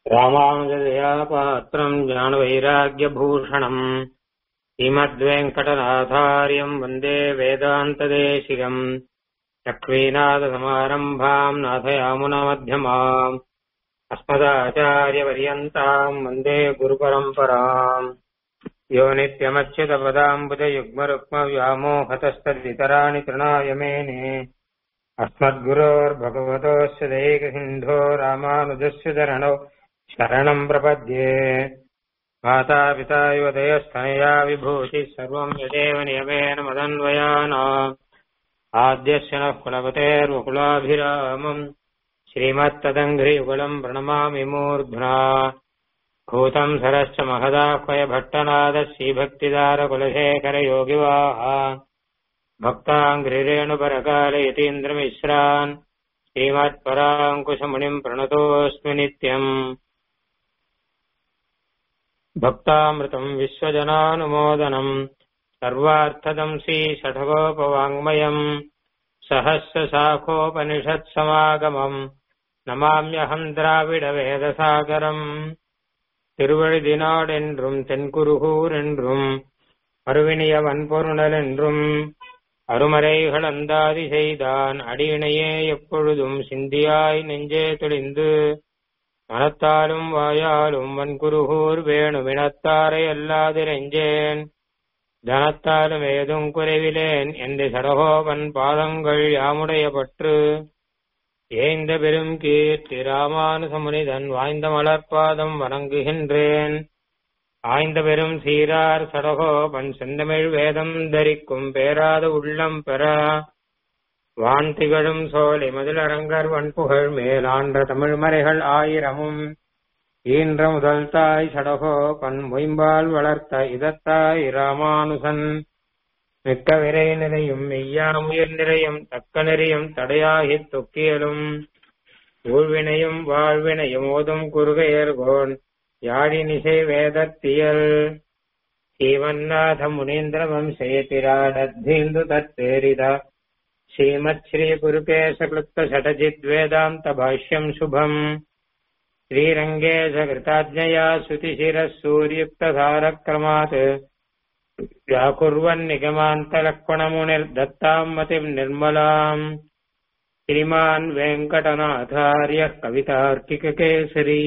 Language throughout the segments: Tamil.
ராமானுஜதயா பாத்திரம் ஞானவைராக்கியபூஷணம் ஸ்ரீமத்வேங்கடநாதாரியம் வந்தே வேதாந்ததேசிகம் லக்ஷ்மீநாதசமாரம்பாம் நாதயாமுனமध्यமாம் अस्मदाचार्यपर्यन्ताम् वन्दे गुरुपरम्पराम् यो नित्यमच्युतपदाम्बुजयुग्मरुक्मव्यामोहतस्तदितराणि तृणाय मेने अस्मद्गुरोर्भगवतोऽस्य दैकसिन्धो रामानुजस्य चरणौ शरणम् प्रपद्ये मातापिता युवदयस्तनया विभूतिः सर्वम् यदेव नियमेन मदन्वयाना आद्यस्य नः कुलपतेर्वकुलाभिरामम् श्रीमत्तदङ्घ्रियुगलम् प्रणमामि मूर्ध्ना भूतम् सरश्च महदाह्वय भट्टनादः श्रीभक्तिदारकुलशेखरयोगिवाः भक्ताङ्घ्रिरेणुपरकालयतीन्द्रमिश्रान् श्रीमत्पराङ्कुशमुनिम् प्रणतोऽस्मि नित्यम् भक्तामृतम् विश्वजनानुमोदनम् सर्वार्थदम् श्रीषठगोपवाङ्मयम् सहस्रशाखोपनिषत्समागमम् நமாமியகம் திராவிட வேதசாகரம் திருவழுதினாடென்றும் தென்குருகூர் என்றும் அருவினிய வன்பொருணல் என்றும் அருமறைகள் அந்தாதி செய்தான் அடியினையே எப்பொழுதும் சிந்தியாய் நெஞ்சே தெளிந்து மனத்தாலும் வாயாலும் வன்குருகூர் வேணுமினத்தாரை அல்லாதிரெஞ்சேன் தனத்தாலும் ஏதும் குறைவிலேன் என்று சடகோபன் பாதங்கள் யாமுடைய பற்று ஏந்த பெரும் கீர்த்தி ராமானுசமுனிதன் வாய்ந்த மலர்பாதம் வணங்குகின்றேன் ஆய்ந்த பெரும் சீரார் சடகோபன் செந்தமிழ் வேதம் தரிக்கும் பேராத உள்ளம் பெற வான் திகழும் சோலை மதிலரங்கர் வன்புகழ் மேலான்ற தமிழ் மறைகள் ஆயிரமும் ஈன்ற முதல் தாய் சடகோபன் மொயம்பால் வளர்த்த இதத்தாய் ராமானுசன் மிக்க விரை நிறையும் மெய்யாமுயர் நிறையும் தக்க நெறியும் தடையாகித் தொக்கியலும் ஊழ்வினையும் வாழ்வினையும் ஓதும் குறுகையர்கோன் யாழினிசை வேதத்தியல் ஸ்ரீமன்னாத முனீந்திர வம்சேதிராடத்தீந்து தத்தேரித ஸ்ரீமத் ஸ்ரீ குருகேசகிருத்த சடஜித் வேதாந்த பாஷ்யம் சுபம் श्रीरङ्गेश कृताज्ञया श्रुतिशिरः सूर्युक्तधारक्रमात् व्याकुर्वन्निगमान्तलक्ष्मणमुनिर्दत्ताम् मतिम् निर्मलाम् श्रीमान् वेङ्कटनाथार्यः कवितार्किककेसरी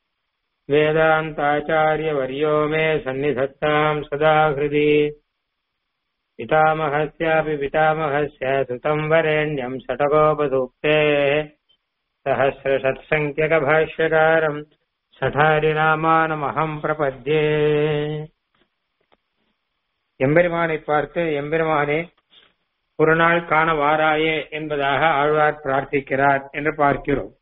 वेदान्ताचार्यवर्यो मे सन्निधत्ताम् सदा हृदि पितामहस्यापि पितामहस्य सुतम् वरेण्यम् षटकोपसूक्तेः सहस्रषत्सङ्ख्यकभाष्यकारम् சடாரிராமானமகம் பிரபத்யே எம்பெருமானை பார்த்து எம்பெருமானே ஒரு நாள் காண வாராயே என்பதாக ஆழ்வார் பிரார்த்திக்கிறார் என்று பார்க்கிறோம்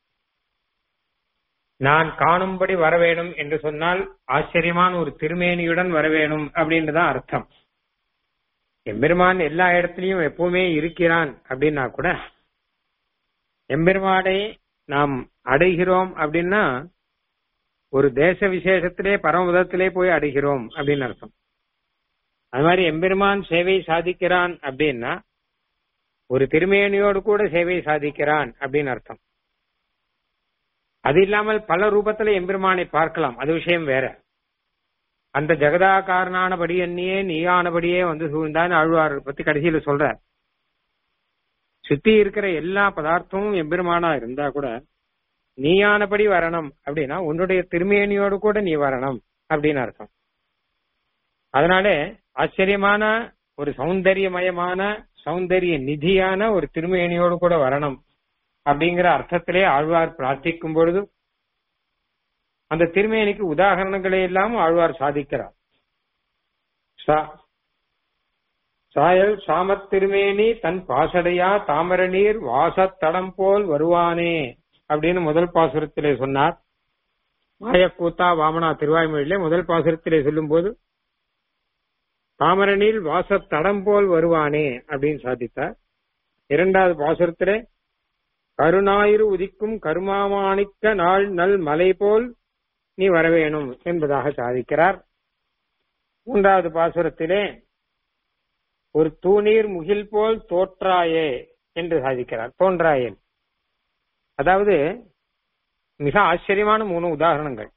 நான் காணும்படி வரவேணும் என்று சொன்னால் ஆச்சரியமான ஒரு திருமேனியுடன் வரவேணும் அப்படின்றதான் அர்த்தம் எம்பெருமான் எல்லா இடத்துலயும் எப்பவுமே இருக்கிறான் அப்படின்னா கூட எம்பெருமானை நாம் அடைகிறோம் அப்படின்னா ஒரு தேச விசேஷத்திலே பரமபதத்திலே போய் அடைகிறோம் அப்படின்னு அர்த்தம் அது மாதிரி எம்பெருமான் சேவை சாதிக்கிறான் அப்படின்னா ஒரு திருமேனியோடு கூட சேவை சாதிக்கிறான் அப்படின்னு அர்த்தம் அது இல்லாமல் பல ரூபத்துல எம்பெருமானை பார்க்கலாம் அது விஷயம் வேற அந்த ஜெகதாகாரனானபடி என்னையே நீயானபடியே வந்து சூழ்ந்தான் ஆழ்வார் பத்தி கடைசியில சொல்ற சுத்தி இருக்கிற எல்லா பதார்த்தமும் எம்பெருமானா இருந்தா கூட நீயானபடி வரணும் அப்படின்னா உன்னுடைய திருமேனியோடு கூட நீ வரணும் அப்படின்னு அர்த்தம் அதனால ஆச்சரியமான ஒரு சௌந்தரியமயமான சௌந்தரிய நிதியான ஒரு திருமேனியோடு கூட வரணும் அப்படிங்கிற அர்த்தத்திலே ஆழ்வார் பிரார்த்திக்கும் பொழுது அந்த திருமேனிக்கு உதாகரணங்களை எல்லாம் ஆழ்வார் சாதிக்கிறார் சாயல் சாமத் திருமேனி தன் பாசடையா தாமர நீர் வாசத்தடம் போல் வருவானே அப்படின்னு முதல் பாசுரத்திலே சொன்னார் மாயக்கூத்தா வாமனா திருவாய்மொழியிலே முதல் பாசுரத்திலே சொல்லும் போது தாமரனில் வாசத்தடம் போல் வருவானே அப்படின்னு சாதித்தார் இரண்டாவது பாசுரத்திலே கருணாயிரு உதிக்கும் கருமாமாணிக்க நாள் நல் மலை போல் நீ வரவேணும் என்பதாக சாதிக்கிறார் மூன்றாவது பாசுரத்திலே ஒரு தூணீர் முகில் போல் தோற்றாயே என்று சாதிக்கிறார் தோன்றாயேன் அதாவது மிக ஆச்சரியமான மூணு உதாரணங்கள்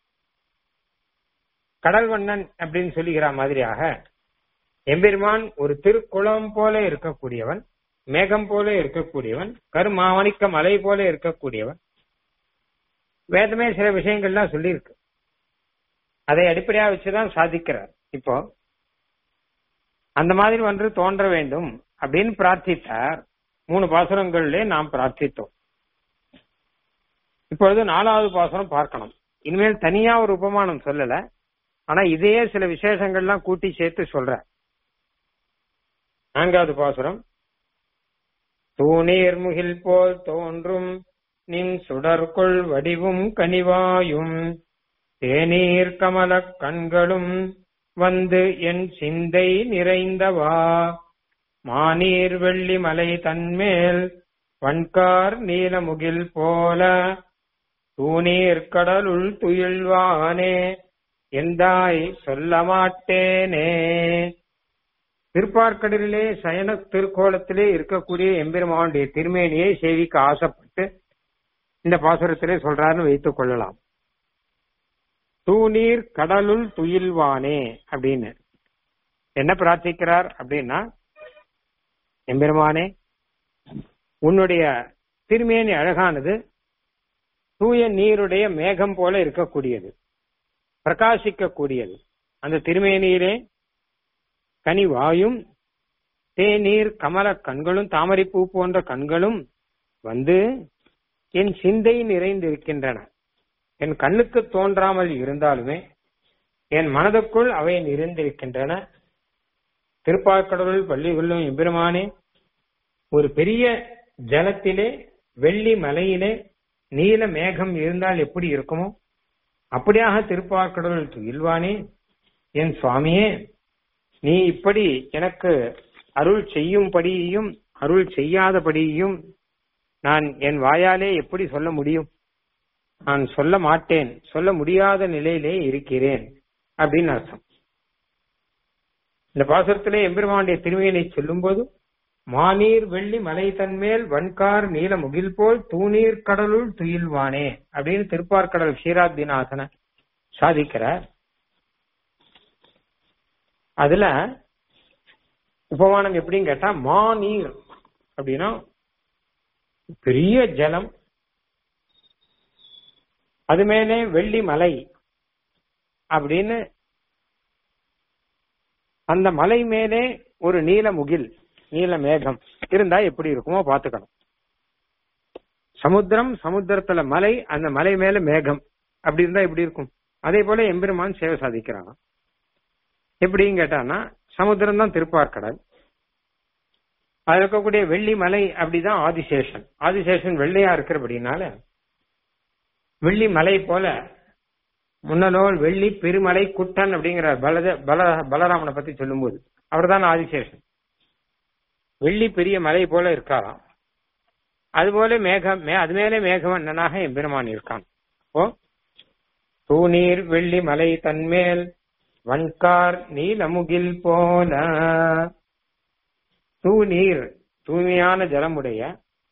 கடல் வண்ணன் அப்படின்னு சொல்லுகிற மாதிரியாக எம்பெருமான் ஒரு திருக்குளம் போல இருக்கக்கூடியவன் மேகம் போல இருக்கக்கூடியவன் கருமாவணிக்க மலை போல இருக்கக்கூடியவன் வேதமே சில விஷயங்கள்லாம் சொல்லியிருக்கு அதை அடிப்படையா வச்சுதான் சாதிக்கிறார் இப்போ அந்த மாதிரி ஒன்று தோன்ற வேண்டும் அப்படின்னு பிரார்த்தித்தார் மூணு பாசுரங்களிலே நாம் பிரார்த்தித்தோம் இப்பொழுது நாலாவது பாசுரம் பார்க்கணும் இனிமேல் தனியா ஒரு உபமானம் சொல்லல ஆனா இதையே சில விசேஷங்கள்லாம் கூட்டி சேர்த்து சொல்ற நான்காவது பாசுரம் தூணீர் முகில் போல் தோன்றும் நின் சுடர்கொள் வடிவும் கனிவாயும் தேநீர் கமலக் கண்களும் வந்து என் சிந்தை நிறைந்தவா மானீர் வெள்ளி மலை தன்மேல் வன்கார் நீலமுகில் போல தூணீர் கடலுள் துயில்வானே எந்தாய் சொல்ல மாட்டேனே திருப்பார்க்கடலிலே சயன திருக்கோலத்திலே இருக்கக்கூடிய எம்பெருமானுடைய திருமேனியை சேவிக்க ஆசைப்பட்டு இந்த பாசுரத்திலே சொல்றாருன்னு வைத்துக் கொள்ளலாம் தூணீர் கடலுள் துயில்வானே அப்படின்னு என்ன பிரார்த்திக்கிறார் அப்படின்னா எம்பெருமானே உன்னுடைய திருமேனி அழகானது தூய நீருடைய மேகம் போல இருக்கக்கூடியது பிரகாசிக்கக்கூடியது அந்த திருமேனியிலே கனி வாயும் தேநீர் கமல கண்களும் தாமரைப்பூ போன்ற கண்களும் வந்து என் சிந்தை நிறைந்திருக்கின்றன என் கண்ணுக்கு தோன்றாமல் இருந்தாலுமே என் மனதுக்குள் அவை நிறைந்திருக்கின்றன திருப்பாக்கடவுள் பள்ளி கொள்ளும் எம்பெருமானே ஒரு பெரிய ஜலத்திலே வெள்ளி மலையிலே நீல மேகம் இருந்தால் எப்படி இருக்குமோ அப்படியாக திருப்பாக்கடவுள் துயில்வானே என் சுவாமியே நீ இப்படி எனக்கு அருள் செய்யும்படியையும் அருள் செய்யாதபடியையும் நான் என் வாயாலே எப்படி சொல்ல முடியும் நான் சொல்ல மாட்டேன் சொல்ல முடியாத நிலையிலே இருக்கிறேன் அப்படின்னு அர்த்தம் இந்த பாசுரத்திலே எம்பெருமானுடைய திருமையினை சொல்லும்போது மானீர் வெள்ளி மலை தன்மேல் வன்கார் நீல முகில் போல் தூணீர் கடலுள் துயில்வானே அப்படின்னு திருப்பார்கடல் ஷீராத்திநாதன சாதிக்கிறார் அதுல உபமானம் எப்படின்னு கேட்டா மாநீர் அப்படின்னா பெரிய ஜலம் அது மேலே வெள்ளி மலை அப்படின்னு அந்த மலை மேலே ஒரு நீல முகில் நீல மேகம் இருந்தா எப்படி இருக்குமோ பாத்துக்கணும் சமுத்திரம் சமுத்திரத்துல மலை அந்த மலை மேல மேகம் அப்படி இருந்தா எப்படி இருக்கும் அதே போல எம்பெருமான் சேவை சாதிக்கிறான் எப்படின்னு கேட்டான்னா சமுத்திரம் தான் திருப்பார்கடல் அது இருக்கக்கூடிய வெள்ளி மலை அப்படிதான் ஆதிசேஷன் ஆதிசேஷன் வெள்ளையா இருக்கிறபடினால வெள்ளி மலை போல முன்னலோல் வெள்ளி பெருமலை குட்டன் அப்படிங்கிற பலத பல பலராமனை பத்தி சொல்லும்போது அவர் தான் ஆதிசேஷன் வெள்ளி பெரிய மலை போல இருக்காராம் அதுபோல மேகம் மே அது மேலே மேகவண்ணனாக எம்பெருமான் இருக்கான் ஓ தூநீர் வெள்ளி மலை தன்மேல் வன்கார் நீலமுகில் போல தூநீர் தூய்மையான ஜலமுடைய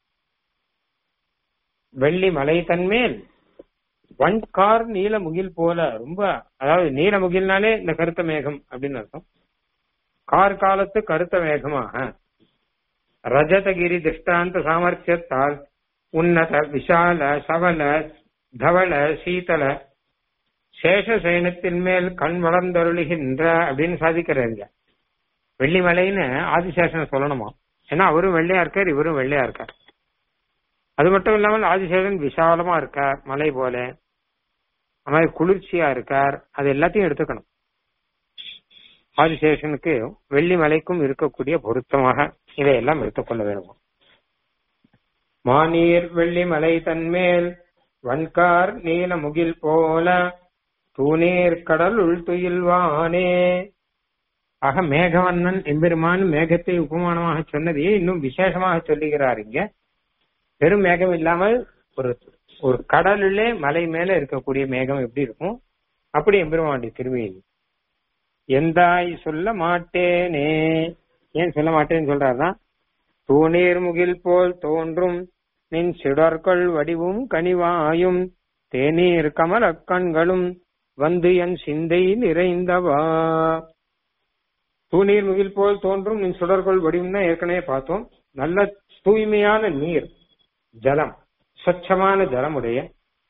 வெள்ளி மலை தன்மேல் வன்கார் நீலமுகில் போல ரொம்ப அதாவது நீலமுகில்னாலே இந்த கருத்த மேகம் அப்படின்னு அர்த்தம் கார் காலத்து கருத்த மேகமாக ரஜதகிரி திருஷ்டாந்த சாமர்த்தியத்தால் உன்னத விஷால சவல தவள சீதள சேஷசயனத்தின் மேல் கண் வளர்ந்தருளுகின்ற அப்படின்னு சாதிக்கிறாருங்க வெள்ளிமலைன்னு ஆதிசேஷன் சொல்லணுமா ஏன்னா அவரும் வெள்ளையா இருக்கார் இவரும் வெள்ளையா இருக்கார் அது மட்டும் இல்லாமல் ஆதிசேஷன் விசாலமா இருக்கார் மலை போல அது மாதிரி குளிர்ச்சியா இருக்கார் அது எல்லாத்தையும் எடுத்துக்கணும் ஆதிசேஷனுக்கு வெள்ளி மலைக்கும் இருக்கக்கூடிய பொருத்தமாக இதையெல்லாம் எடுத்துக்கொள்ள வேண்டும் மானீர் வெள்ளி மலை தன்மேல் வன்கார் நீல முகில் போல தூணீர் கடல் உள்துயில்வானே ஆக மேகவண்ணன் எம்பெருமான் மேகத்தை உபமானமாக சொன்னதையே இன்னும் விசேஷமாக சொல்லுகிறார் இங்க பெரும் மேகம் இல்லாமல் ஒரு ஒரு கடலிலே மலை மேல இருக்கக்கூடிய மேகம் எப்படி இருக்கும் அப்படி எம்பெருமானுடைய திருமையில் எந்தாய் சொல்ல மாட்டேனே ஏன் சொல்ல மாட்டேன்னு சொல்றாருன்னா தூணீர் முகில் போல் தோன்றும் நின் சிடர்கள் வடிவும் கனிவாயும் தேநீர் கமல கண்களும் வந்து என் சிந்தை நிறைந்தவா தூநீர் முகில் போல் தோன்றும் நின் சுடர்கொள் வடிவம்னா ஏற்கனவே பார்த்தோம் நல்ல தூய்மையான நீர் ஜலம் ஸ்வச்சமான ஜலமுடைய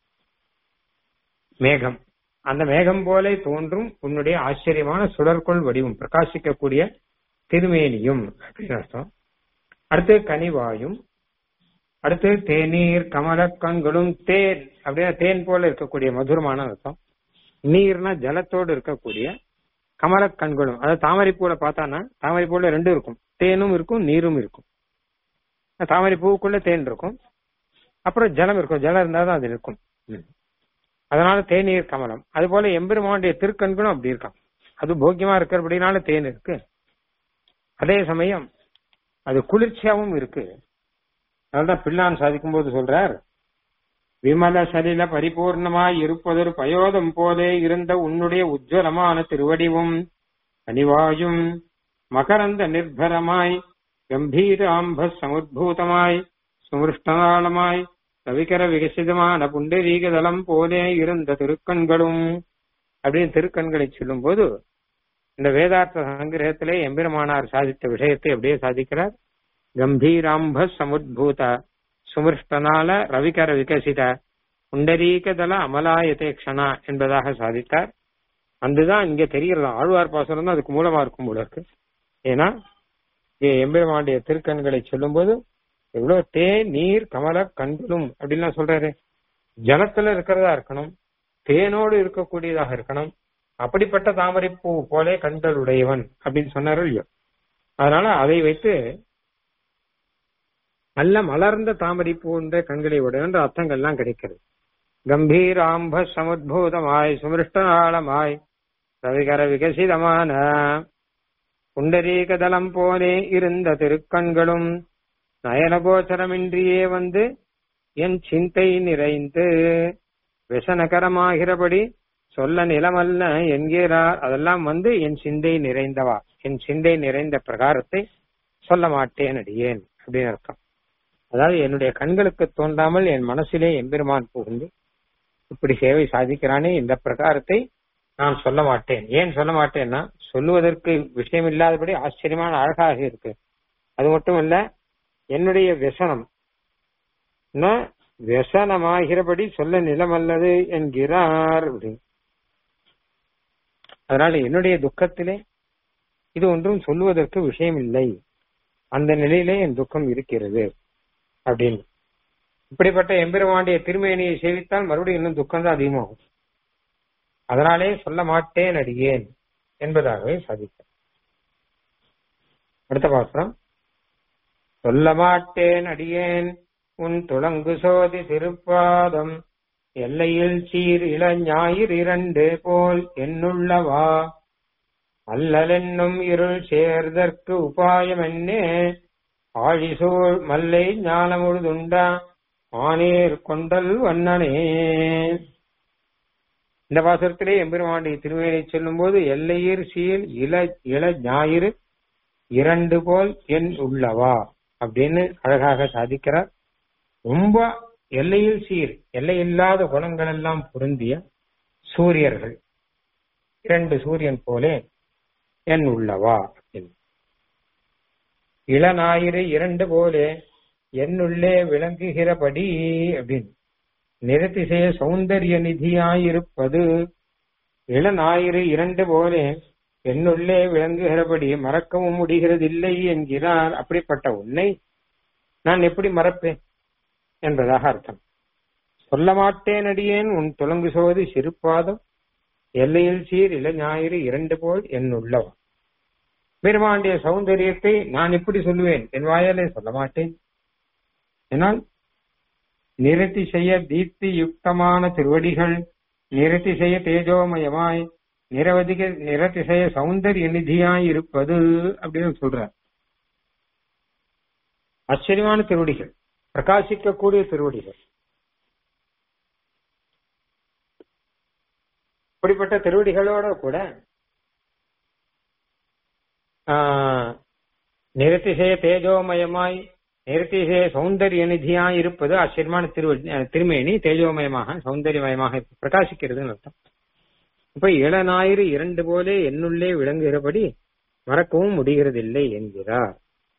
மேகம் அந்த மேகம் போல தோன்றும் உன்னுடைய ஆச்சரியமான சுடர்கொள் வடிவம் பிரகாசிக்கக்கூடிய திருமேனியும் அப்படின்னு அர்த்தம் அடுத்து கனிவாயும் அடுத்து தேநீர் கமல கண்களும் தேன் அப்படின்னா தேன் போல இருக்கக்கூடிய மதுரமான அர்த்தம் நீர்னா ஜலத்தோடு இருக்கக்கூடிய கமல கண்களும் அதாவது தாமரை பூல பார்த்தானா தாமரை பூல ரெண்டும் இருக்கும் தேனும் இருக்கும் நீரும் இருக்கும் தாமரை பூவுக்குள்ள தேன் இருக்கும் அப்புறம் ஜலம் இருக்கும் ஜலம் இருந்தாதான் அது இருக்கும் அதனால தேநீர் கமலம் அது போல எம்பெருமானுடைய திருக்கண்களும் அப்படி இருக்கான் அது போக்கியமா இருக்கிறபடினால தேன் இருக்கு அதே சமயம் அது குளிர்ச்சியாவும் இருக்கு அதனால்தான் பிள்ளான் சாதிக்கும் போது சொல்றார் விமல சலில பரிபூர்ணமாய் இருப்பதொரு பயோதம் போலே இருந்த உன்னுடைய உஜ்வலமான திருவடிவும் கனிவாயும் மகரந்த நிர்பரமாய் கம்பீராம்ப சமுத்பூதமாய் சுமிருஷ்டநாளமாய் கவிகர விகசிதமான புண்டரீகதளம் போலே இருந்த திருக்கண்களும் அப்படின்னு திருக்கண்களை சொல்லும் போது இந்த வேதார்த்த சங்கிரகத்திலே எம்பெருமானார் சாதித்த விஷயத்தை அப்படியே சாதிக்கிறார் கம்பீராம்ப சமுத்பூத சுமிருஷ்டனால ரவிகர விகசித புண்டரீகதள அமலாயதே க்ஷணா என்பதாக சாதித்தார் அதுதான் இங்க தெரிகிறது ஆழ்வார் பாசனம் தான் அதுக்கு மூலமா இருக்கும் போல இருக்கு ஏன்னா இங்க எம்பெருமானுடைய திருக்கண்களை சொல்லும் போது எவ்வளவு தே நீர் கமல கண்களும் அப்படின்லாம் சொல்றாரு ஜலத்துல இருக்கிறதா இருக்கணும் தேனோடு இருக்கக்கூடியதாக இருக்கணும் அப்படிப்பட்ட தாமரை பூ போலே கண்கள் உடையவன் அப்படின்னு சொன்னாரோ இல்லையோ அதனால அதை வைத்து நல்ல மலர்ந்த தாமரை பூன்ற கண்களை உடையவன்ற அர்த்தங்கள்லாம் கிடைக்கிறது கம்பீராம்ப சமுத்பூதமாய் சுமிருஷ்டநாளமாய் ரவிகர விகசிதமான புண்டரீகதளம் போலே இருந்த திருக்கண்களும் நயனகோச்சரமின்றியே வந்து என் சிந்தை நிறைந்து விசனகரமாகிறபடி சொல்ல நிலமல்ல என்கிறார் அதெல்லாம் வந்து என் சிந்தை நிறைந்தவா என் சிந்தை நிறைந்த பிரகாரத்தை சொல்ல மாட்டேன் அடியேன் அப்படின்னு அர்த்தம் அதாவது என்னுடைய கண்களுக்கு தோன்றாமல் என் மனசிலே எம்பெருமான் புகுந்து இப்படி சேவை சாதிக்கிறானே இந்த பிரகாரத்தை நான் சொல்ல மாட்டேன் ஏன் சொல்ல மாட்டேன்னா சொல்லுவதற்கு விஷயம் இல்லாதபடி ஆச்சரியமான அழகாக இருக்கு அது மட்டும் இல்ல என்னுடைய व्यசனம் व्यசனமாகிறபடி சொல்ல நிலமல்லது என்கிறார் அப்படின்னு அதனால என்னுடைய துக்கத்திலே இது ஒன்றும் சொல்லுவதற்கு விஷயம் இல்லை அந்த நிலையிலே என் துக்கம் இருக்கிறது அப்படின்னு இப்படிப்பட்ட எம்பெருமாண்டிய திருமேனியை சேவித்தால் மறுபடியும் இன்னும் துக்கம் தான் அதிகமாகும் அதனாலே சொல்ல மாட்டேன் அடியேன் என்பதாகவே சாதிக்க அடுத்த பாத்திரம் சொல்ல மாட்டேன் அடியேன் உன் துளங்கு சோதி திருப்பாதம் எல்லையில் சீர் இளஞாயிறு இரண்டு போல் என்னுள்ளவா அல்லலென்னும் இருள் சேர்தற்கு உபாயம் என்னே ஆழிசூழ் மல்லை ஞானமுழுதுண்டா ஆனேர் கொண்டல் வண்ணனே இந்த பாசுரத்திலே எம்பெருமாண்டி திருவேலை சொல்லும் போது எல்லையீர் சீல் இள இள ஞாயிறு இரண்டு போல் என் உள்ளவா அப்படின்னு அழகாக சாதிக்கிறார் ரொம்ப எல்லையில் சீர் எல்லையில்லாத குணங்கள் எல்லாம் பொருந்திய சூரியர்கள் இரண்டு சூரியன் போலே என் உள்ளவா இளநாயிறு இரண்டு போலே என்னுள்ளே விளங்குகிறபடி அப்படின்னு நிறத்திசைய சௌந்தரிய நிதியாயிருப்பது இளநாயிறு இரண்டு போலே என்னுள்ளே விளங்குகிறபடி மறக்கவும் முடிகிறதில்லை என்கிறார் அப்படிப்பட்ட உன்னை நான் எப்படி மறப்பேன் என்பதாக அர்த்தம் சொல்ல மாட்டேன் அடியேன் உன் துலங்கு சோதி சிறுபாதம் எல்லையில் சீர் இள ஞாயிறு இரண்டு போல் என் உள்ளவா பெருமாண்டிய சௌந்தரியத்தை நான் எப்படி சொல்லுவேன் என் வாயாலே சொல்ல மாட்டேன் என்னால் நிறுத்தி செய்ய தீப்தி யுக்தமான திருவடிகள் நிறுத்தி செய்ய தேஜோமயமாய் நிரவதிக நிறத்திசைய சௌந்தரிய நிதியாய் இருப்பது அப்படின்னு சொல்றார் ஆச்சரியமான திருவடிகள் பிரகாசிக்கக்கூடிய திருவடிகள் இப்படிப்பட்ட திருவடிகளோட கூட நிறத்திசைய தேஜோமயமாய் நிறத்திசே சௌந்தரிய நிதியா இருப்பது ஆச்சரியமான திரு திருமேனி தேஜோமயமாக சௌந்தரியமயமாக பிரகாசிக்கிறதுன்னு அர்த்தம் இப்ப இளநாயிறு இரண்டு போலே என்னுள்ளே விளங்குகிறபடி மறக்கவும் முடிகிறதில்லை என்கிறார்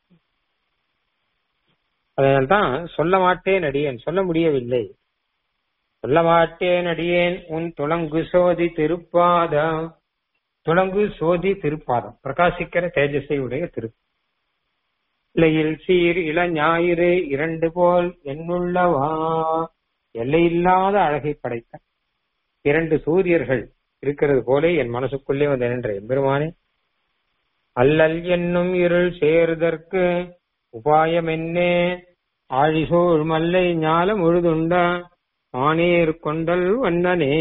அதனால்தான் சொல்ல மாட்டேன் அடியேன் சொல்ல முடியவில்லை சொல்ல மாட்டேன் அடியேன் உன் துளங்கு சோதி திருப்பாதம் துளங்கு சோதி திருப்பாதம் பிரகாசிக்கிற தேஜஸை உடைய திரு இல்லையில் சீர் இள ஞாயிறு இரண்டு போல் என்னுள்ளவா எல்லையில்லாத அழகை படைத்த இரண்டு சூரியர்கள் இருக்கிறது போல என் மனசுக்குள்ளே வந்து நின்ற எம்பெருமானே அல்லல் என்னும் இருள் சேர்தற்கு உபாயம் என்னே ஆழிசூழ் மல்லை ஞாலம் உழுதுண்டா ஆனேர் கொண்டல் வண்ணனே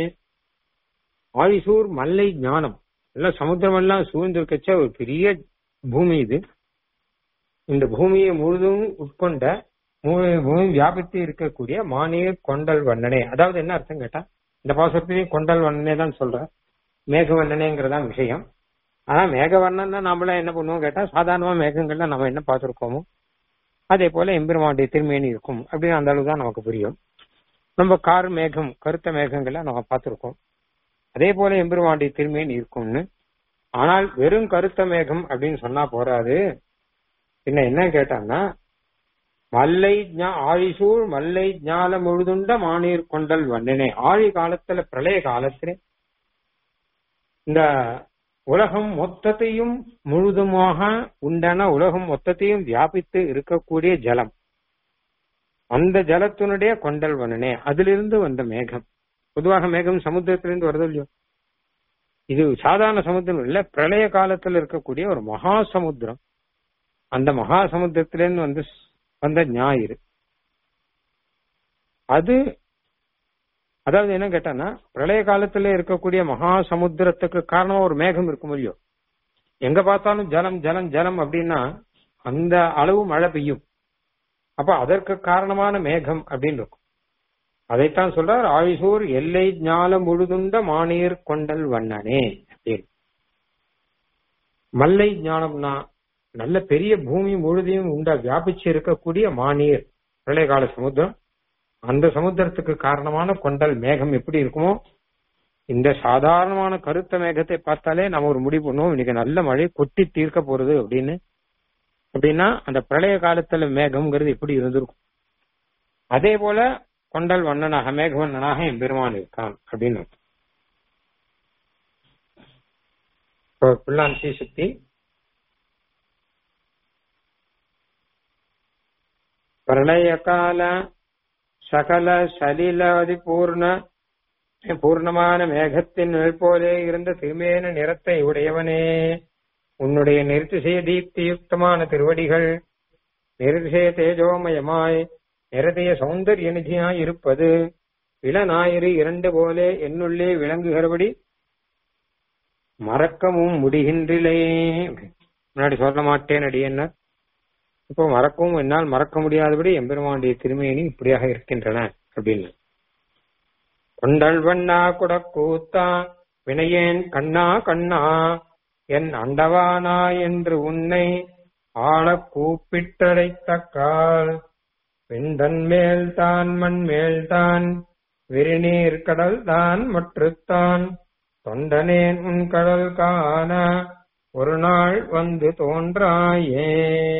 ஆழிசூர் மல்லை ஞானம் எல்லாம் சமுத்திரம் எல்லாம் சூழ்ந்திருக்கச்ச ஒரு பெரிய பூமி இது இந்த பூமியை முழுதும் உட்கொண்ட பூமி வியாபித்து இருக்கக்கூடிய மானீர் கொண்டல் வண்ணனே அதாவது என்ன அர்த்தம் கேட்டா இந்த பாசத்திலேயே கொண்டல் வண்ணனே தான் சொல்ற மேகவண்ணனேங்கிறதான் விஷயம் ஆனா மேகவர்ணன்னா நம்மள என்ன பண்ணுவோம் கேட்டா சாதாரணமா மேகங்கள்ல நம்ம என்ன பார்த்திருக்கோமோ அதே போல எம்பெருமானுடைய திருமேனி இருக்கும் அப்படின்னு அந்த அளவு தான் நமக்கு புரியும் நம்ம கார் மேகம் கருத்த மேகங்கள்ல நம்ம பார்த்திருக்கோம் அதே போல எம்பெருமானுடைய திருமேனி இருக்கும்னு ஆனால் வெறும் கருத்த மேகம் அப்படின்னு சொன்னா போறாது பின்ன என்ன கேட்டாங்கன்னா மல்லை ஆழிசூழ் மல்லை ஞால முழுதுண்ட மானீர் கொண்டல் வண்ணனே ஆழி காலத்துல பிரளய காலத்துல இந்த உலகம் மொத்தத்தையும் முழுதுமாக உண்டான உலகம் மொத்தத்தையும் வியாபித்து இருக்கக்கூடிய ஜலம் அந்த ஜலத்தினுடைய கொண்டல் வண்ணனே அதிலிருந்து வந்த மேகம் பொதுவாக மேகம் சமுத்திரத்திலிருந்து வருது இல்லையோ இது சாதாரண சமுத்திரம் இல்ல பிரளய காலத்தில் இருக்கக்கூடிய ஒரு மகா சமுத்திரம் அந்த மகா சமுத்திரத்திலிருந்து வந்து வந்த ஞாயிறு அது அதாவது என்ன கேட்டான்னா பிரளய காலத்துல இருக்கக்கூடிய மகா சமுத்திரத்துக்கு காரணமா ஒரு மேகம் இருக்கும் இல்லையோ எங்க பார்த்தாலும் ஜலம் ஜலம் ஜலம் அப்படின்னா அந்த அளவு மழை பெய்யும் அப்ப அதற்கு காரணமான மேகம் அப்படின்னு இருக்கும் அதைத்தான் சொல்றார் ஆயுசூர் எல்லை ஞாலம் முழுதுண்ட மானீர் கொண்டல் வண்ணனே அப்படின்னு மல்லை ஞானம்னா நல்ல பெரிய பூமி முழுதையும் உண்டா வியாபிச்சு இருக்கக்கூடிய மானீர் பிரளயகால சமுத்திரம் அந்த சமுத்திரத்துக்கு காரணமான கொண்டல் மேகம் எப்படி இருக்குமோ இந்த சாதாரணமான கருத்த மேகத்தை பார்த்தாலே நம்ம ஒரு முடிவு பண்ணுவோம் இன்னைக்கு நல்ல மழை கொட்டி தீர்க்க போறது அப்படின்னு அப்படின்னா அந்த பிரளய காலத்துல மேகம்ங்கிறது எப்படி இருந்திருக்கும் அதே போல கொண்டல் வண்ணனாக மேகவண்ணனாக என் பெருமான் இருக்கான் அப்படின்னு இப்போ பிள்ளான் ஸ்ரீசக்தி பிரளயகால சகல சலிலாதி பூர்ண பூர்ணமான மேகத்தின் நிழல் போலே இருந்த திருமேன நிறத்தை உடையவனே உன்னுடைய நிறுத்திசய தீப்தியுக்தமான திருவடிகள் நிறுதிசய தேஜோமயமாய் நிறதைய சௌந்தரிய நிதியாய் இருப்பது இளநாயிறு இரண்டு போலே என்னுள்ளே விளங்குகிறபடி மறக்கவும் முடிகின்றிலே முன்னாடி சொல்ல மாட்டேன் அடியன்ன இப்போ மறக்கவும் என்னால் மறக்க முடியாதபடி எம்பெருமானுடைய திருமேனி இப்படியாக இருக்கின்றன அப்படின்னு கொண்டல் வண்ணா குடக்கூத்தா வினையேன் கண்ணா கண்ணா என் அண்டவானா என்று உன்னை ஆளக் கூப்பிட்டடைத்தக்கால் வெண்தன் மேல் தான் மண் மேல் தான் விரிநீர் கடல் தான் மற்றுத்தான் தொண்டனேன் உன் கடல் காண ஒரு நாள் வந்து தோன்றாயே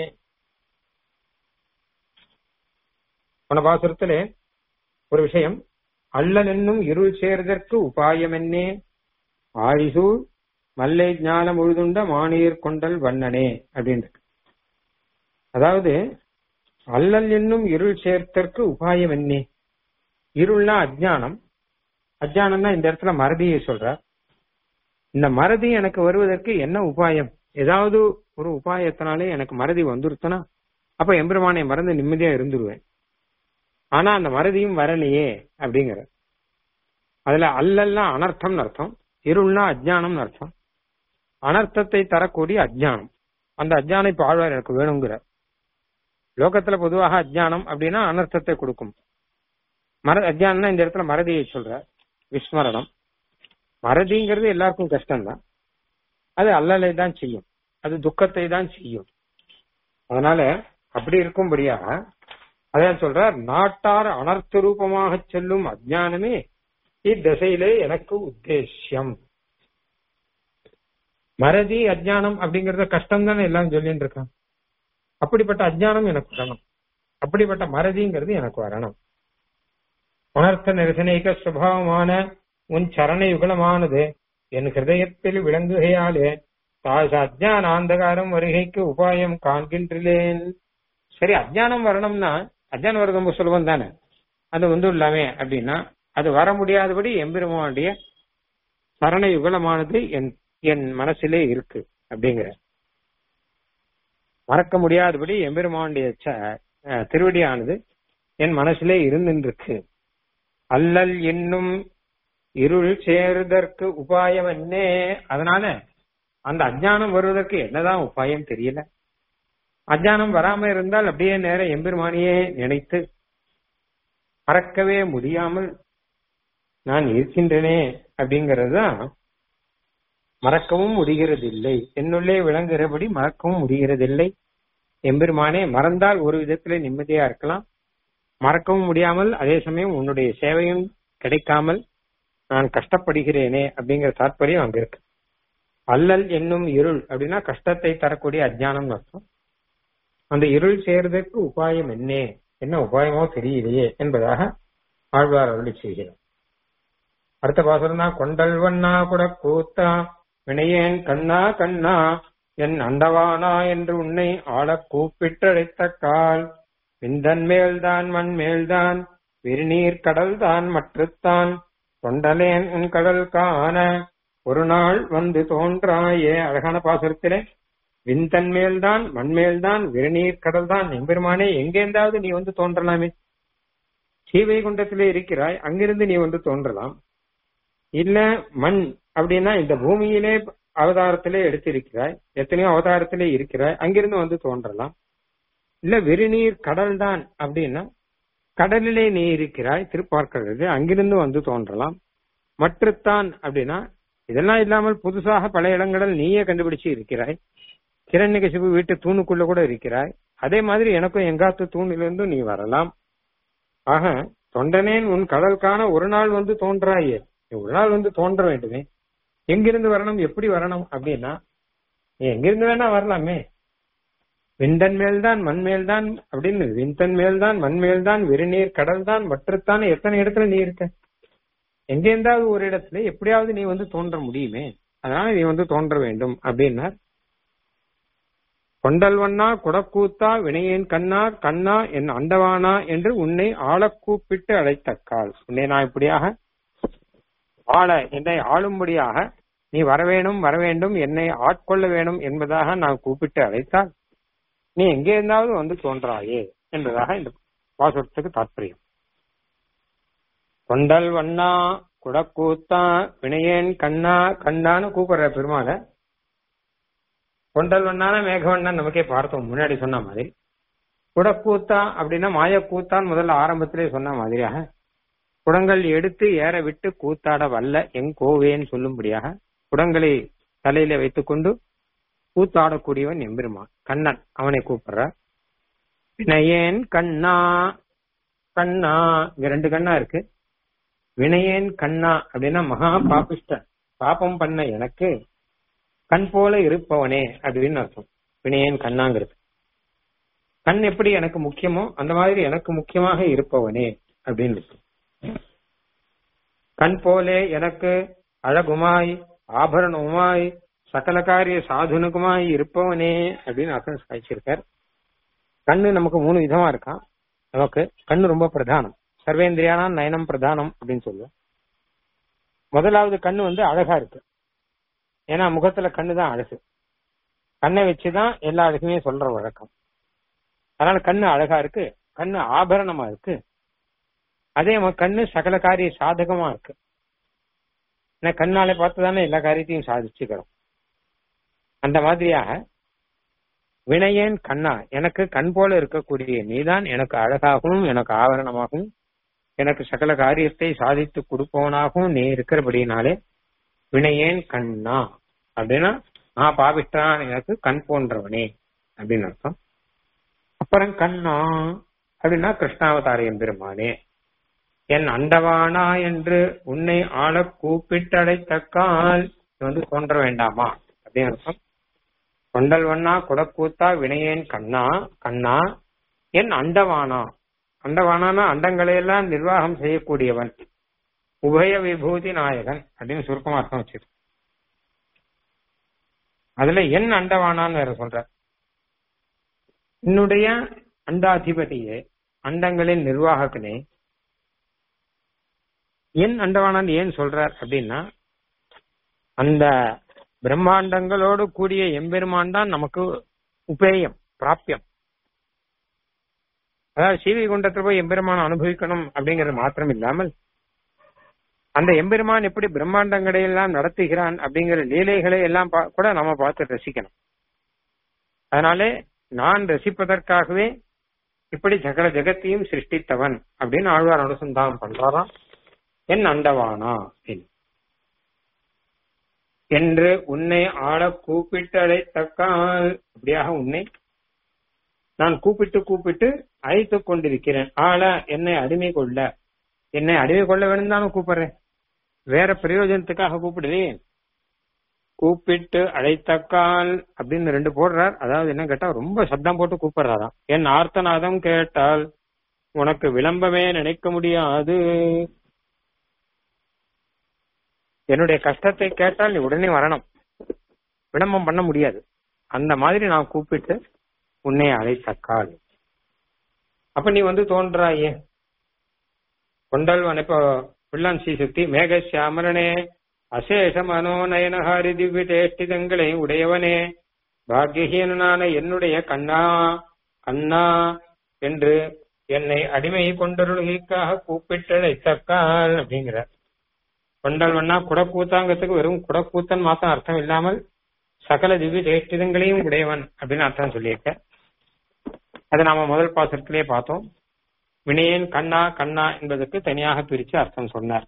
போன பாசுரத்திலே ஒரு விஷயம் அல்லல் என்னும் இருள் சேர்தற்கு உபாயம் என்னே ஆழிசூழ் மல்லை ஞானம் முழுதுண்ட மானீர் கொண்டல் வண்ணனே அப்படின்னு அதாவது அல்லல் என்னும் இருள் சேர்த்தற்கு உபாயம் என்னே இருள்னா அஜ்ஞானம் அஜ்ஞானம்னா இந்த இடத்துல மறதியை சொல்ற இந்த மறதி எனக்கு வருவதற்கு என்ன உபாயம் ஏதாவது ஒரு உபாயத்தினாலே எனக்கு மறதி வந்துருச்சுன்னா அப்ப எம்பெருமானை மறந்து நிம்மதியா இருந்துருவேன் ஆனா அந்த மறதியும் வரலையே அப்படிங்கிற அதுல அல்லல்லாம் அனர்த்தம்னு அர்த்தம் இருள்னா அஜ்ஞானம்னு அர்த்தம் அனர்த்தத்தை தரக்கூடிய அஜ்ஞானம் அந்த அஜ்ஞானம் இப்ப ஆழ்வார் எனக்கு வேணுங்கிற லோகத்துல பொதுவாக அஜ்ஞானம் அப்படின்னா அனர்த்தத்தை கொடுக்கும் மர அஜ்ஞானம்னா இந்த இடத்துல மறதியை சொல்ற விஸ்மரணம் மறதிங்கிறது எல்லாருக்கும் கஷ்டம்தான் அது அல்லலை தான் செய்யும் அது துக்கத்தை தான் செய்யும் அதனால அப்படி இருக்கும்படியா அதான் சொல்றார் நாட்டார் அனர்த்த ரூபமாக செல்லும் அஜ்ஞானமே இத்திசையிலே எனக்கு உத்தேசியம் மறதி அஜ்ஞானம் அப்படிங்கறத கஷ்டம் தானே எல்லாம் சொல்லிட்டு இருக்கான் அப்படிப்பட்ட அஜ்ஞானம் எனக்கு வரணும் அப்படிப்பட்ட மறதிங்கிறது எனக்கு வரணும் உணர்த்த நிரசனைக சுபாவமான உன் சரண யுகலமானது என் ஹிருதயத்தில் விளங்குகையாலே தாச அஜ்ஞான ஆந்தகாரம் வருகைக்கு உபாயம் காண்கின்றேன் சரி அஜ்ஞானம் வரணும்னா அஜ்ஞானம் வர்றது ரொம்ப சுலபம் தானே அது வந்து இல்லாமே அப்படின்னா அது வர முடியாதபடி எம்பெருமானுடைய சரண யுகலமானது என் என் மனசிலே இருக்கு அப்படிங்கிற மறக்க முடியாதபடி எம்பெருமானுடைய ச- அஹ் திருவடியானது என் மனசிலே இருந்துருக்கு அல்லல் என்னும் இருள் சேருதற்கு உபாயம் என்னே அதனால அந்த அஜ்ஞானம் வருவதற்கு என்னதான் உபாயம் தெரியல அஜ்ஞானம் வராம இருந்தால் அப்படியே நேர எம்பெருமானியே நினைத்து மறக்கவே முடியாமல் நான் இருக்கின்றனே அப்படிங்கிறது தான் மறக்கவும் முடிகிறதில்லை என்னுள்ளே விளங்குகிறபடி மறக்கவும் முடிகிறதில்லை எம்பெருமானே மறந்தால் ஒரு விதத்திலே நிம்மதியா இருக்கலாம் மறக்கவும் முடியாமல் அதே சமயம் உன்னுடைய சேவையும் கிடைக்காமல் நான் கஷ்டப்படுகிறேனே அப்படிங்கிற தாற்பயம் அங்க இருக்கு அல்லல் என்னும் இருள் அப்படின்னா கஷ்டத்தை தரக்கூடிய அஜ்ஞானம் அர்த்தம் அந்த இருள் சேர்வதற்கு உபாயம் என்னே என்ன உபாயமோ தெரியலையே என்பதாக ஆழ்வார் அருளி செய்கிறார் அடுத்த பாசுரம் தான் கொண்டல் வண்ணா கூட கூத்தா வினையேன் கண்ணா கண்ணா என் அண்டவானா என்று உன்னை ஆளக் கூப்பிட்டழைத்த கால் விந்தன் மேல்தான் மண் மேல்தான் விரிநீர் கடல்தான் மற்றுத்தான் தொண்டலேன் உன் கடல் காண ஒரு நாள் வந்து தோன்றாயே அழகான பாசுரத்திலே விந்தன் மேல்தான் மண் மேல்தான் விரிநீர் கடல் தான் எம்பெருமானே எங்கேந்தாவது நீ வந்து தோன்றலாமே ஸ்ரீவைகுண்டத்திலே இருக்கிறாய் அங்கிருந்து நீ வந்து தோன்றலாம் இல்ல மண் அப்படின்னா இந்த பூமியிலே அவதாரத்திலே எடுத்திருக்கிறாய் எத்தனையோ அவதாரத்திலே இருக்கிறாய் அங்கிருந்து வந்து தோன்றலாம் இல்ல வெறுநீர் கடல் தான் அப்படின்னா கடலிலே நீ இருக்கிறாய் திருப்பார்க்கிறது அங்கிருந்து வந்து தோன்றலாம் மற்றுத்தான் அப்படின்னா இதெல்லாம் இல்லாமல் புதுசாக பல இடங்களில் நீயே கண்டுபிடிச்சு இருக்கிறாய் கிரண்யகசிபு வீட்டு தூணுக்குள்ள கூட இருக்கிறாய் அதே மாதிரி எனக்கும் எங்காத்து தூணிலிருந்து நீ வரலாம் ஆக தொண்டனேன் உன் கடல் காண ஒரு நாள் வந்து தோன்றாயே நீ ஒரு நாள் வந்து தோன்ற வேண்டுமே எங்கிருந்து வரணும் எப்படி வரணும் அப்படின்னா நீ எங்கிருந்து வேணா வரலாமே விந்தன் மேல்தான் மண் மேல்தான் அப்படின்னு விந்தன் மேல்தான் மண் மேல்தான் விருநீர் கடல் தான் மற்றத்தான் எத்தனை இடத்துல நீ இருக்க எங்கேருந்தாவது ஒரு இடத்துல எப்படியாவது நீ வந்து தோன்ற முடியுமே அதனால நீ வந்து தோன்ற வேண்டும் அப்படின்னா கொண்டல் வண்ணா குடக்கூத்தா வினையேன் கண்ணா கண்ணா என் அண்டவானா என்று உன்னை ஆளக் கூப்பிட்டு அழைத்தக்கால் உன்னை நான் இப்படியாக ஆள என்னை ஆளும்படியாக நீ வரவேணும் வரவேண்டும் என்னை ஆட்கொள்ள வேணும் என்பதாக நான் கூப்பிட்டு அழைத்தால் நீ எங்கே இருந்தாவது வந்து தோன்றாயே என்பதாக இந்த வாசகத்துக்கு தாற்பயம் கொண்டல் வண்ணா குடக்கூத்தா வினையேன் கண்ணா கண்ணான்னு கூப்பிடுற பெருமாளை கொண்டல் வண்ணான மேகவண்ணன் நமக்கே பார்த்தோம் முன்னாடி சொன்ன மாதிரி குடக்கூத்தா அப்படின்னா மாயக்கூத்தான் முதல்ல ஆரம்பத்திலே சொன்ன மாதிரியாக குடங்கள் எடுத்து ஏற விட்டு கூத்தாட வல்ல எங் கோவேன்னு சொல்லும்படியாக குடங்களை தலையில வைத்துக்கொண்டு கூத்தாடக்கூடியவன் எம்பெருமான் கண்ணன் அவனை கூப்பிடுற வினயேன் கண்ணா கண்ணா இங்க ரெண்டு கண்ணா இருக்கு வினயேன் கண்ணா அப்படின்னா மகா பாபிஷ்டன் பாபம் பண்ண எனக்கு கண் போல இருப்பவனே அப்படின்னு அர்த்தம் வினயேன் கண்ணாங்கிறது கண் எப்படி எனக்கு முக்கியமோ அந்த மாதிரி எனக்கு முக்கியமாக இருப்பவனே அப்படின்னு இருக்கு கண் போலே எனக்கு அழகுமாய் ஆபரணமுமாய் சகல காரிய சாதுனுக்குமாய் இருப்பவனே அப்படின்னு அர்த்தம் சாய்ச்சிருக்கார் கண்ணு நமக்கு மூணு விதமா இருக்கான் நமக்கு கண்ணு ரொம்ப பிரதானம் சர்வேந்திரியானா நயனம் பிரதானம் அப்படின்னு சொல்லுவோம் முதலாவது கண்ணு வந்து அழகா இருக்கு ஏன்னா முகத்துல கண்ணு தான் அழகு கண்ணை வச்சுதான் எல்லா அழகுமே சொல்ற வழக்கம் அதனால கண்ணு அழகா இருக்கு கண்ணு ஆபரணமா இருக்கு அதே மாதிரி கண்ணு சகல காரிய சாதகமா இருக்கு ஏன்னா கண்ணாலே பார்த்து தானே எல்லா காரியத்தையும் சாதிச்சுக்கிறோம் அந்த மாதிரியாக வினயேன் கண்ணா எனக்கு கண் போல இருக்கக்கூடிய நீதான் எனக்கு அழகாகவும் எனக்கு ஆவரணமாகவும் எனக்கு சகல காரியத்தை சாதித்து கொடுப்பவனாகவும் நீ இருக்கிறபடினாலே வினையேன் கண்ணா அப்படின்னா நான் பாவிட்டான் எனக்கு கண் போன்றவனே அப்படின்னு அர்த்தம் அப்புறம் கண்ணா அப்படின்னா கிருஷ்ணாவதார எம்பெருமானே என் அண்டவானா என்று உன்னை ஆள கூப்பிட்டடைத்தக்கால் இது வந்து தோன்ற வேண்டாமா அப்படின்னு அர்த்தம் கொண்டல் வண்ணா குடக்கூத்தா வினையேன் கண்ணா கண்ணா என் அண்டவானா அண்டவானானா அண்டங்களை எல்லாம் நிர்வாகம் செய்யக்கூடியவன் உபய விபூதி நாயகன் அப்படின்னு சுருக்கமா அர்த்தம் வச்சிருக்கு அதுல என் அண்டவானான்னு வேற சொல்ற என்னுடைய அண்டாதிபதியே அண்டங்களின் நிர்வாகக்கனே என் அண்டவானான் ஏன் சொல்றார் அப்படின்னா அந்த பிரம்மாண்டங்களோடு கூடிய எம்பெருமான் தான் நமக்கு உபேயம் பிராப்பியம் அதாவது சீவி குண்டத்தில் போய் எம்பெருமான் அனுபவிக்கணும் அப்படிங்கிறது மாத்திரம் இல்லாமல் அந்த எம்பெருமான் எப்படி பிரம்மாண்டங்களை எல்லாம் நடத்துகிறான் அப்படிங்கிற லீலைகளை எல்லாம் பா- கூட நாம பார்த்து ரசிக்கணும் அதனாலே நான் ரசிப்பதற்காகவே இப்படி சகல ஜெகத்தையும் சிருஷ்டித்தவன் அப்படின்னு ஆழ்வார் அனுசந்தானம் பண்றாராம் என் அண்டவானா என்று. என்று உன்னை ஆள கூப்பிட்டு அழைத்தக்கால் அப்படியாக உன்னை நான் கூப்பிட்டு கூப்பிட்டு அழைத்துக் கொண்டிருக்கிறேன் ஆள என்னை அடிமை கொள்ள என்னை அடிமை கொள்ள வேணும் தானே கூப்பிடுறேன் வேற பிரயோஜனத்துக்காக கூப்பிடுறேன் கூப்பிட்டு அழைத்தக்கால் அப்படின்னு ரெண்டு போடுறார் அதாவது என்ன கேட்டா ரொம்ப சப்தம் போட்டு கூப்பிடுறாராம் என் ஆர்த்தநாதம் கேட்டால் உனக்கு விளம்பமே நினைக்க முடியாது என்னுடைய கஷ்டத்தை கேட்டால் நீ உடனே வரணும் விளம்பம் பண்ண முடியாது அந்த மாதிரி நான் கூப்பிட்டு உன்னை அழைத்தக்கால் அப்ப நீ வந்து தோன்றாயே கொண்டல்வன் இப்போ பிள்ளான் ஸ்ரீசக்தி மேகசியாமரனே அசேஷ மனோநயனஹாரி திவ்ய தேஷ்டிதங்களை உடையவனே பாக்கியஹீனனான என்னுடைய கண்ணா கண்ணா என்று என்னை அடிமை கொண்டருளுகைக்காக கூப்பிட்டழைத்தக்கால் அப்படிங்கிறார் கொண்டல்வன்னா குடக்கூத்தாங்கத்துக்கு வெறும் குடக்கூத்தன் மாத்தம் அர்த்தம் இல்லாமல் சகல திவ்ய தேஷ்டிதங்களையும் உடையவன் அப்படின்னு அர்த்தம் சொல்லியிருக்க அதை நாம முதல் பாசத்திலே பார்த்தோம் வினயன் கண்ணா கண்ணா என்பதற்கு தனியாக பிரிச்சு அர்த்தம் சொன்னார்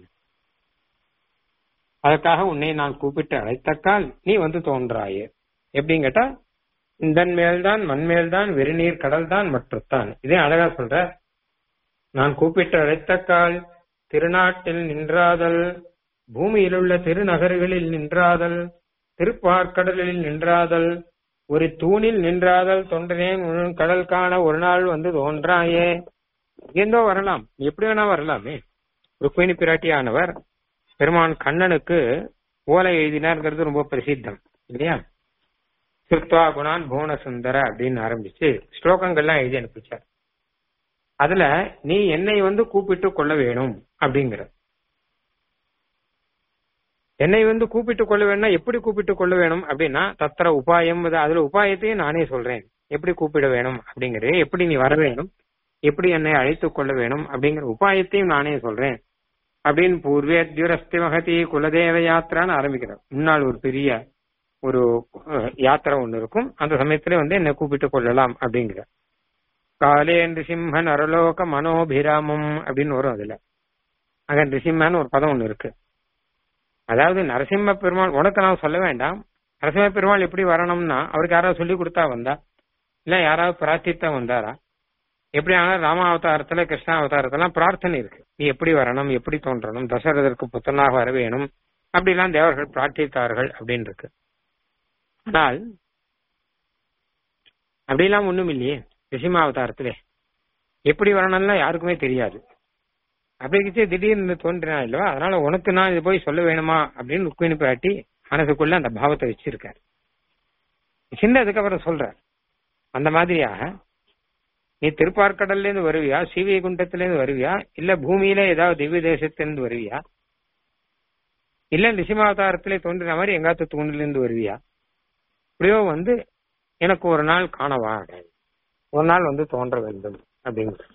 அதற்காக உன்னை நான் கூப்பிட்டு அழைத்தக்கால் நீ வந்து தோன்றாயே எப்படின்னு கேட்டா இந்தன் மேல்தான் மண்மேல்தான் வெறுநீர் கடல் தான் மற்றத்தான் இதே அழகா சொல்ற நான் கூப்பிட்டு அழைத்தக்கால் திருநாட்டில் நின்றாதல் பூமியில் உள்ள திருநகர்களில் நின்றாதல் திருப்பார்க்கடலில் நின்றாதல் ஒரு தூணில் நின்றாதல் தொண்டனேன் உன் கடல் காண ஒரு நாள் வந்து தோன்றாயே எங்கேருந்தோ வரலாம் எப்படி வேணா வரலாமே ருக்மிணி பிராட்டியானவர் பெருமான் கண்ணனுக்கு ஓலை எழுதினார்ங்கிறது ரொம்ப பிரசித்தம் இல்லையா சிறுத்வா குணான் புவன சுந்தர அப்படின்னு ஆரம்பிச்சு ஸ்லோகங்கள்லாம் எழுதி அனுப்பிச்சார் அதுல நீ என்னை வந்து கூப்பிட்டு கொள்ள வேணும் அப்படிங்கிற என்னை வந்து கூப்பிட்டு கொள்ள வேணும்னா எப்படி கூப்பிட்டு கொள்ள வேணும் அப்படின்னா தத்திர உபாயம் அது- அதுல உபாயத்தையும் நானே சொல்றேன் எப்படி கூப்பிட வேணும் அப்படிங்கறது எப்படி நீ வர வேணும் எப்படி என்னை அழைத்துக் கொள்ள வேணும் அப்படிங்கிற உபாயத்தையும் நானே சொல்றேன் அப்படின்னு பூர்வேத்யுரஸ்தி மகதி குலதேவ யாத்திரான்னு ஆரம்பிக்கிறார் முன்னாள் ஒரு பெரிய ஒரு அஹ், யாத்திரை ஒண்ணு இருக்கும் அந்த சமயத்துல வந்து என்னை கூப்பிட்டு கொள்ளலாம் அப்படிங்கிற காலே நிருசிம்ம நரலோக மனோபிராமம் அப்படின்னு வரும் அதுல அங்க நிருசிம்மன்னு ஒரு பதம் ஒண்ணு இருக்கு அதாவது நரசிம்ம பெருமாள் உனக்கு நான் சொல்ல வேண்டாம் நரசிம்ம பெருமாள் எப்படி வரணும்னா அவருக்கு யாராவது சொல்லி கொடுத்தா வந்தா இல்ல யாராவது பிரார்த்தித்தா வந்தாரா எப்படி ஆனால் ராம அவதாரத்துல கிருஷ்ண அவதாரத்தெல்லாம் பிரார்த்தனை இருக்கு நீ எப்படி வரணும் எப்படி தோன்றணும் தசரதற்கு புத்தனாக வர வேணும் அப்படிலாம் தேவர்கள் பிரார்த்தித்தார்கள் அப்படின்னு இருக்கு ஆனால் அப்படிலாம் ஒண்ணும் இல்லையே ரிஷிம அவதாரத்திலே எப்படி வரணும்லாம் யாருக்குமே தெரியாது அப்படிக்கிச்சு திடீர்னு தோன்றினா இல்லவா அதனால உனக்கு நான் இது போய் சொல்ல வேணுமா அப்படின்னு ருக்மிணி பிராட்டி மனசுக்குள்ள அந்த பாவத்தை வச்சிருக்காரு சின்னதுக்கு அப்புறம் சொல்ற அந்த மாதிரியாக நீ திருப்பார்க்கடல்ல இருந்து வருவியா சீவிய குண்டத்துல இருந்து வருவியா இல்ல பூமியில ஏதாவது திவ்ய தேசத்திலிருந்து வருவியா இல்ல நிசிமாவதாரத்திலே தோன்றின மாதிரி எங்காத்து தூணில இருந்து வருவியா இப்படியோ வந்து எனக்கு ஒரு நாள் காணவா ஒரு நாள் வந்து தோன்ற வேண்டும் அப்படிங்கிறது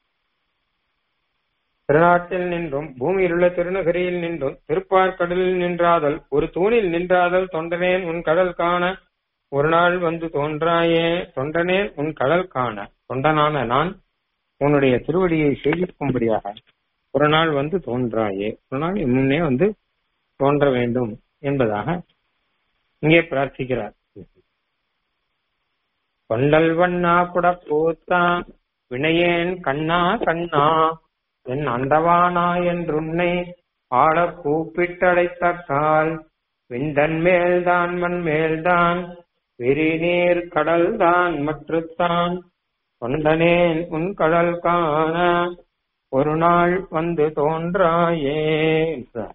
திருநாட்டில் நின்றும் பூமியில் உள்ள திருநகரியில் நின்றும் திருப்பார்க்கடலில் நின்றாதல் ஒரு தூணில் நின்றாதல் தொண்டனேன் உன் கடல் காண ஒரு நாள் வந்து தோன்றாயே தொண்டனேன் உன் கடல் காண தொண்டனான நான் உன்னுடைய திருவடியை சேவிக்கும்படியாக ஒரு நாள் வந்து தோன்றாயே ஒரு நாள் முன்னே வந்து தோன்ற வேண்டும் என்பதாக இங்கே பிரார்த்திக்கிறார் கொண்டல் வண்ணா குடக்கூத்தா வினையேன் கண்ணா கண்ணா என் அண்டவானா என்றுன்னை ஆள கூப்பிட்டடைத்தால் விந்தன் மேல்தான் மண் மேல்தான் விரிநீர் கடல்தான் மற்றுத்தான் கொண்டனேன் உன் கடல் காண ஒரு நாள் வந்து தோன்றாயே என்றார்.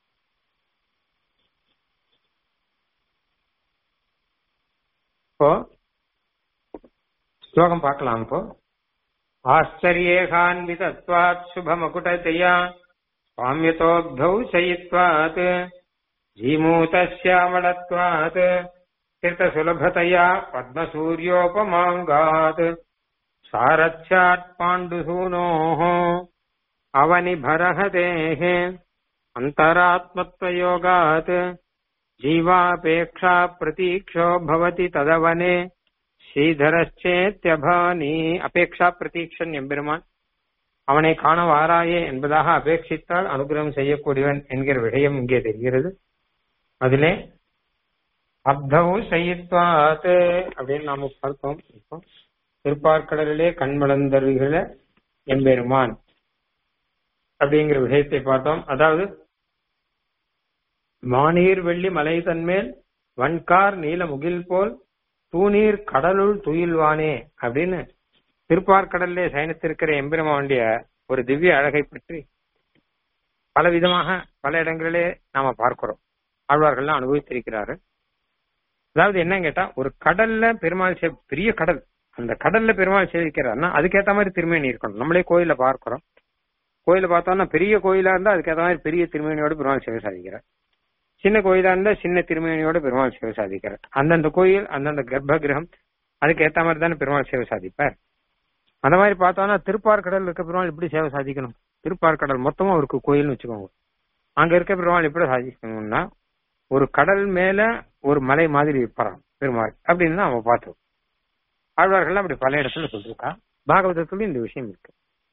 இப்போ ஸ்லோகம் பார்க்கலாம் இப்போ ஆச்சரியேகான்விதத்வாத் சுபமகுடதயா स्वाम्यतोऽब्धौ शयित्वात् जीमूतश्यामलत्वात् तीर्थसुलभतया पद्मसूर्योपमाङ्गात् सारथ्यात् पाण्डुसूनोः अवनिभरहतेः अन्तरात्मत्वयोगात् जीवापेक्षा प्रतीक्षो भवति तदवने ஸ்ரீதரச்சேத்யபானி அபேக்ஷா பிரதீக்ஷன் எம்பெருமான் அவனை காண வாராயே என்பதாக அபேட்சித்தால் அனுகிரகம் செய்யக்கூடியவன் என்கிற விஷயம் இங்கே தெரிகிறது அதிலே அப்தவு செய்யித்வாத் அப்படின்னு நாம பார்த்தோம் இப்போ திருப்பார்கடலிலே கண்மலந்தருகிற எம்பெருமான் அப்படிங்கிற விஷயத்தை பார்த்தோம் அதாவது மானீர் வெள்ளி மலை தன்மேல் வன்கார் நீல முகில் போல் தூணீர் கடலுள் துயில்வானே அப்படின்னு திருப்பார்கடல்லே சயனித்திருக்கிற எம்பெருமானுடைய ஒரு திவ்ய அழகை பற்றி பல விதமாக பல இடங்களிலே நாம பார்க்கிறோம் ஆழ்வார்கள்லாம் அனுபவித்திருக்கிறார்கள் அதாவது என்ன கேட்டா ஒரு கடல்ல பெருமாள் சே- பெரிய கடல் அந்த கடல்ல பெருமாள் சேவிக்கிறாருன்னா அதுக்கேத்த மாதிரி திருமேனி இருக்கணும் நம்மளே கோயில பார்க்கிறோம் கோயில பார்த்தோம்னா பெரிய கோயிலா இருந்தா அதுக்கேத்த மாதிரி பெரிய திருமேனியோட பெருமாள் சேவை சாதிக்கிறார் சின்ன கோயிலா இருந்தா சின்ன திருமேனியோட பெருமாள் சேவை சாதிக்கிறார் அந்தந்த கோயில் அந்தந்த கர்ப்ப கிரகம் அதுக்கு ஏத்த மாதிரி தானே பெருமாள் சேவை சாதிப்பார் அந்த மாதிரி பார்த்தோம்னா திருப்பார்கடல் இருக்க பெருமாள் எப்படி சேவை சாதிக்கணும் திருப்பார்கடல் மொத்தமா அவருக்கு கோயில்னு வச்சுக்கோங்க அங்க இருக்க பெருமாள் எப்படி சாதிக்கணும்னா ஒரு கடல் மேல ஒரு மலை மாதிரி இருப்பாராம் பெருமாள் அப்படின்னு தான் அவன் பார்த்தோம் ஆழ்வார்கள் அப்படி பல இடத்துல சொல்லிருக்கா பாகவதத்துலயும் இந்த விஷயம் இருக்கு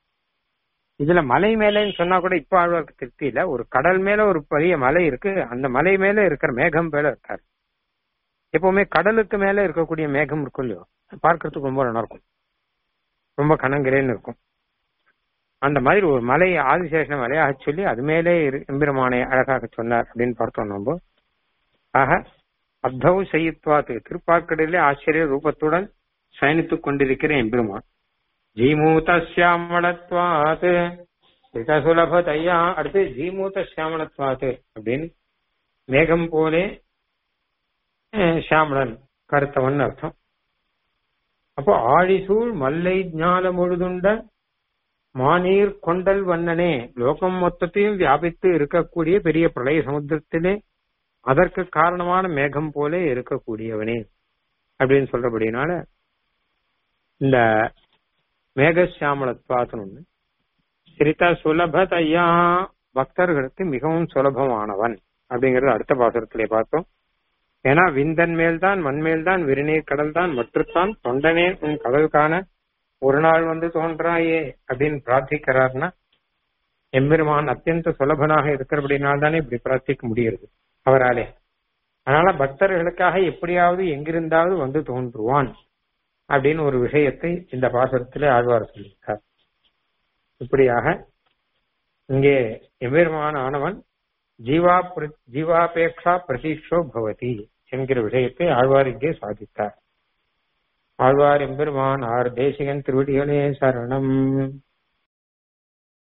இதுல மலை மேலன்னு சொன்னா கூட இப்ப ஆழ்வாருக்கு திருப்தி இல்ல ஒரு கடல் மேல ஒரு பெரிய மலை இருக்கு அந்த மலை மேல இருக்கிற மேகம் மேல இருக்காரு எப்பவுமே கடலுக்கு மேல இருக்கக்கூடிய மேகம் இருக்கும் இல்லையோ அது பார்க்கறதுக்கு ரொம்ப நல்லா இருக்கும் ரொம்ப கனங்கிரேன்னு இருக்கும் அந்த மாதிரி ஒரு மலை ஆதிசேஷன மலையாக சொல்லி அது மேலே இரு- எம்பெருமானை அழகாக சொன்னார் அப்படின்னு பார்த்தோம் நம்ம ஆக அப்தவ் செய்யுத்வாத்து திருப்பார்க்கடலே ஆச்சரிய ரூபத்துடன் சயனித்துக் கொண்டிருக்கிற எம்பெருமான் ஜீமூத சியாமளத்வாத்து சுலபதையா அடுத்து ஜீமூத சியாமளத்வாத்து அப்படின்னு மேகம் போலே அஹ், சியாமளன் கருத்தவன் அர்த்தம் அப்போ ஆழிசூழ் மல்லை ஞான முழுதுண்ட மானீர் கொண்டல் வண்ணனே லோகம் மொத்தத்தையும் வியாபித்து இருக்கக்கூடிய பெரிய பிரளய சமுத்திரத்திலே அதற்கு காரணமான மேகம் போல இருக்கக்கூடியவனே அப்படின்னு சொல்றபடினால இந்த மேகசியாமலத்வாசன் ஒண்ணு சிரிதா சுலபதையா பக்தர்களுக்கு மிகவும் சுலபமானவன் அப்படிங்கறது அடுத்த பாசுரத்திலே பார்த்தோம் ஏன்னா விந்தன் மேல்தான் மண்மேல்தான் விரிநீர் கடல் தான் மற்றுத்தான் தொண்டனே உன் கடல் காண ஒரு நாள் வந்து தோன்றாயே அப்படின்னு பிரார்த்திக்கிறார்னா எம்பெருமான் அத்தியந்த சுலபனாக இருக்கிறபடினால் தானே இப்படி பிரார்த்திக்க முடிகிறது அவராலே அதனால பக்தர்களுக்காக எப்படியாவது எங்கிருந்தாவது வந்து தோன்றுவான் அப்படின்னு ஒரு விஷயத்தை இந்த பாசுரத்திலே ஆழ்வார் சொல்லியிருக்கார் இப்படியாக இங்கே எம்பெருமான் ஆனவன் ஜீவா பிர- ஜீவாபேக்ஷா பிரதீட்சோ பவதி என்கிற விஷயத்தை ஆழ்வார் இங்கே சாதித்தார் ஆழ்வார் எம்பெருமான் ஆர் தேசிகன் திருவடிகளே சரணம்